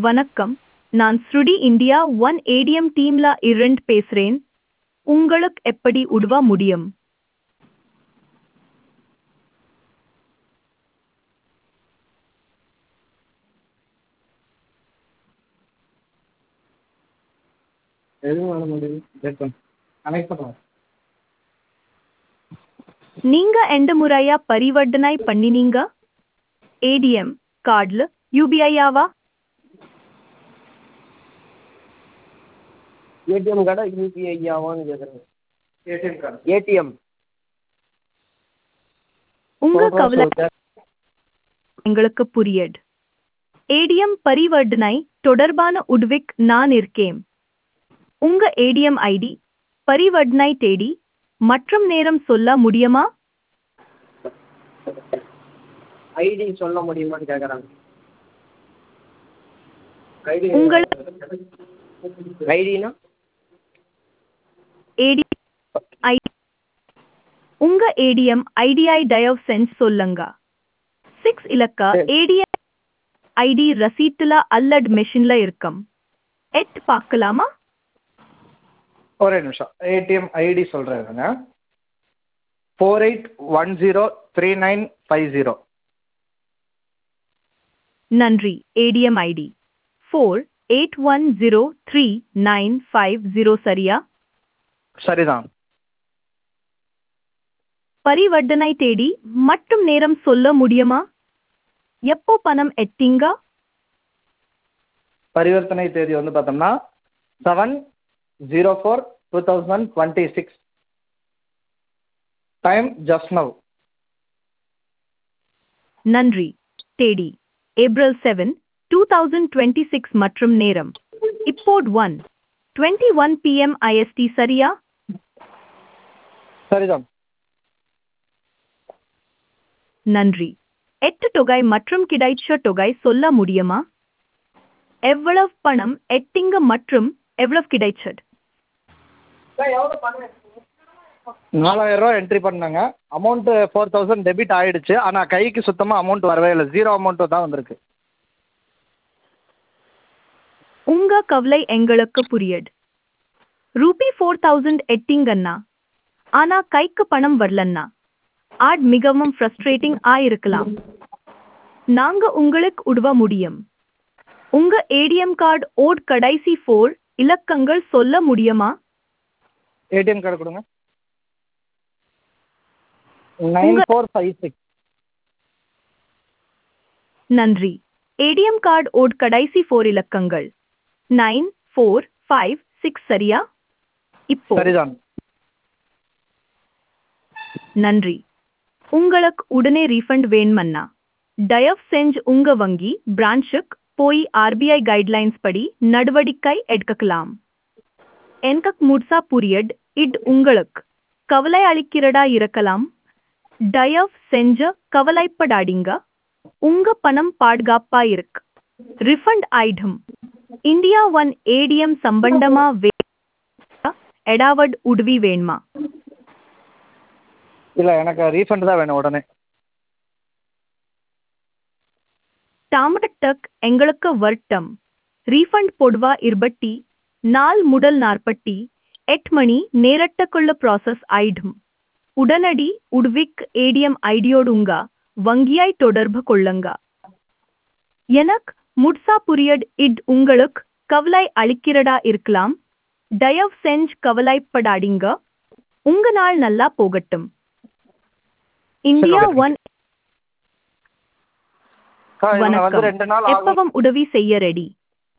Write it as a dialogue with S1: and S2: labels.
S1: வணக்கம் நான் ஸ்ருடி இந்தியா ஒன் ஏடிஎம் டீம்ல இருந்து பேசுறேன் உங்களுக்கு எப்படி உதவ முடியும்
S2: எதுவும் பண்ண முடியுது வெயிட் பண்ணு கனெக்ட் பண்ணுறேன்
S1: நீங்க எந்த முறையா பரிவர்த்தனை பண்ணினீங்க ஏடிஎம் கார்டுல யூபிஐயாவா
S2: ஏடிஎம் கார்டா யூபிஐயாவான்னு கேட்குறேன் ஏடிஎம் கார்டு ஏடிஎம்
S1: உங்க கவலை எங்களுக்கு புரியுது ஏடிஎம் பரிவர்த்தனை தொடர்பான உதவிக் நான் இருக்கேன் உங்க ஏடிஎம் ஐடி பரிவர்த்தனை தேடி மற்றும் நேரம் சொல்ல முடியுமா
S2: ஐடி சொல்ல முடியுமான்னு கேட்குறாங்க ஐடி
S1: உங்கள்
S2: ஐடினா
S1: ஏடி ஐடி உங்க ஏடிஎம் ஐடிஐ தயவு செஞ்சு சொல்லுங்க சிக்ஸ் இலக்க ஏடிஎம் ஐடி ரசீட்டுல அல்லது மெஷின்ல இருக்கும் எட் பார்க்கலாமா
S3: ஒரே நிமிஷம் ஏடிஎம் ஐடி சொல்கிறேங்க four eight one zero three nine five zero
S1: நன்றி ATM ID four eight one zero three nine five zero சரியா
S3: சரிதான்
S1: பரிவர்த்தனை தேடி மற்றும் நேரம் சொல்ல முடியுமா எப்போ பணம் எட்டிங்க
S3: பரிவர்த்தனை தேதி வந்து பார்த்தோம்னா seven zero four two thousand twenty six time just now
S1: நன்றி தேடி April seven two thousand twenty six மற்றும் நேரம் இப்போது one twenty one PM IST சரியா
S3: சரிதான்
S1: நன்றி எட்டு தொகை மற்றும் கிடைச்ச தொகை சொல்ல முடியுமா எவ்வளவு பணம் எட்டிங்க மற்றும் எவ்வளவு கிடைச்சது
S3: நாலாயிரம் ரூபா என்ட்ரி பண்ணாங்க அமௌண்ட்டு ஃபோர் தௌசண்ட் டெபிட் ஆயிடுச்சு ஆனால் கைக்கு சுத்தமாக அமௌண்ட் வரவே இல்லை ஜீரோ அமௌண்ட்டு தான் வந்திருக்கு
S1: உங்க கவலை எங்களுக்கு புரியுது ரூபி ஃபோர் தௌசண்ட் எட்டிங்கண்ணா ஆனா கைக்கு பணம் வரலன்னா ஆட் மிகவும் ஃப்ரஸ்ட்ரேட்டிங் ஆயிருக்கலாம் நாங்க உங்களுக்கு உதவ முடியும் உங்க ஏடிஎம் கார்டு ஓட் கடைசி ஃபோர் இலக்கங்கள் சொல்ல முடியுமா
S3: ஏடிஎம் கார்டு கொடுங்க நைன் ஃபோர் ஃபைவ் சிக்ஸ்
S1: நன்றி ஏடிஎம் கார்டு ஓட் கடைசி ஃபோர் இலக்கங்கள் நைன் ஃபோர் ஃபைவ் சிக்ஸ் சரியா இப்போ
S3: சரிதான்
S1: நன்றி உங்களுக்கு உடனே ரீஃபண்ட் வேணுமன்னா தயவு செஞ்சு உங்க வங்கி பிரான்ச்சுக்கு போய் ஆர்பிஐ கைட்லைன்ஸ் படி நடவடிக்கை எடுக்கலாம் எனக்கு முழுசா புரியட் இட் உங்களுக்கு கவலை அளிக்கிறதா இருக்கலாம் தயவு செஞ்சு கவலைப்படாதீங்க உங்க பணம் பாதுகாப்பா இருக்கு refund item India one ATM சம்பந்தமா வே எடாவட் உதவி வேணுமா
S3: இல்லை எனக்கு ரீஃபண்ட் தான் வேணும் உடனே
S1: டாமட்டக் எங்களுக்கு வர்த்தம் ரீஃபண்ட் பொடுவா இருபட்டி நாள் முதல் நாற்பட்டி எட்டு மணி நேரட்டக்குள்ள ப்ராசஸ் ஆயிடும் உடனடி உட்விக் ஏடிஎம் ஐடியோடுங்க வங்கியாய் தொடர்பு கொள்ளுங்க எனக்கு முட்சா புரியட் இட் உங்களுக்கு கவலை அளிக்கிறதா இருக்கலாம் தயவு செஞ்சு கவலைப்படாதீங்க உங்க நாள் நல்லா போகட்டும் இந்தியா
S3: okay.
S1: ஒன்
S3: அக்கா, இவங்க வந்து
S1: வணக்கம்
S3: ரெண்டு நாள் ஆகும்
S1: எப்பவும் உதவி செய்ய ரெடி